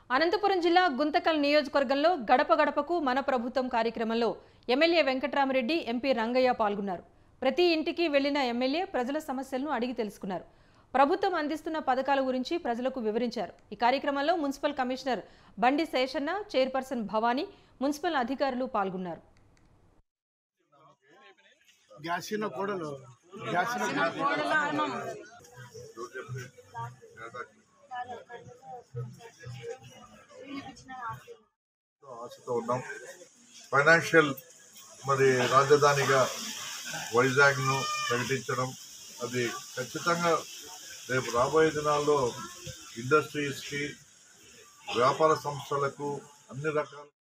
అనంతపురం జిల్లా గుంతకల్ నియోజకవర్గంలో గడప గడపకు మన ప్రభుత్వం కార్యక్రమంలో ఎమ్మెల్యే వెంకట్రామరెడ్డి ఎంపీ రంగయ్య పాల్గొన్నారు ప్రతి ఇంటికి వెళ్లిన ఎమ్మెల్యే ప్రజల సమస్యలను అడిగి తెలుసుకున్నారు ప్రభుత్వం అందిస్తున్న పథకాల గురించి ప్రజలకు వివరించారు ఈ కార్యక్రమంలో మున్సిపల్ కమిషనర్ బండి శేషన్న చైర్పర్సన్ భవానీ మున్సిపల్ అధికారులు పాల్గొన్నారు గ్యాసిన కోడలు గ్యాసిన ఆశతో ఉన్నాం ఫైనాన్షియల్ మరి రాజధానిగా వైజాగ్ను ప్రకటించడం అది ఖచ్చితంగా రేపు రాబోయే దినాల్లో ఇండస్ట్రీస్కి వ్యాపార సంస్థలకు అన్ని రకాల